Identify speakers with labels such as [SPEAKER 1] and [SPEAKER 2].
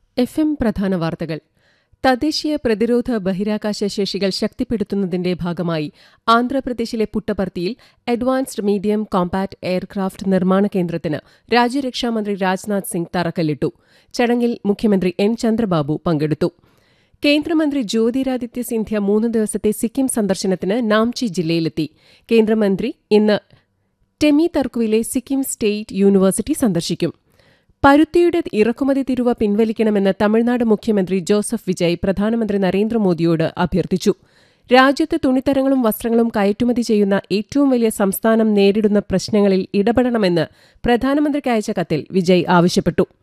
[SPEAKER 1] F M പ്രധാന വാർത്തകൾ തദ്ദേശീയ പ്രതിരോധ ബഹിരാകാശ ശേഷികൾ ശക്തിപ്പെടുത്തുന്നതിന്റെ ഭാഗമായി ആന്ധ്രാപ്രദേശിലെ പുട്ടപർത്തിയിൽ അഡ്വാൻസ്ഡ് മീഡിയം കോമ്പാറ്റ് എയർക്രാഫ്റ്റ് നിർമ്മാണ കേന്ദ്രത്തിന് രാജ്യരക്ഷാമന്ത്രി രാജ്നാഥ് സിംഗ് തറക്കല്ലിട്ടു ചടങ്ങിൽ മുഖ്യമന്ത്രി എൻ ചന്ദ്രബാബു പങ്കെടുത്തു കേന്ദ്രമന്ത്രി ജ്യോതിരാദിത്യ സിന്ധ്യ മൂന്ന് ദിവസത്തെ സിക്കിം സന്ദർശനത്തിന് നാംചി ജില്ലയിലെത്തി കേന്ദ്രമന്ത്രി ഇന്ന് ടെമി തർക്കുവിലെ സിക്കിം സ്റ്റേറ്റ് യൂണിവേഴ്സിറ്റി സന്ദർശിക്കും പരുത്തിയുടെ ഇറക്കുമതി തിരുവ പിൻവലിക്കണമെന്ന് തമിഴ്നാട് മുഖ്യമന്ത്രി ജോസഫ് വിജയ് പ്രധാനമന്ത്രി നരേന്ദ്രമോദിയോട് അഭ്യർത്ഥിച്ചു രാജ്യത്ത് തുണിത്തരങ്ങളും വസ്ത്രങ്ങളും കയറ്റുമതി ചെയ്യുന്ന ഏറ്റവും വലിയ സംസ്ഥാനം നേരിടുന്ന പ്രശ്നങ്ങളിൽ ഇടപെടണമെന്ന് പ്രധാനമന്ത്രിക്ക് അയച്ച കത്തിൽ വിജയ് ആവശ്യപ്പെട്ടു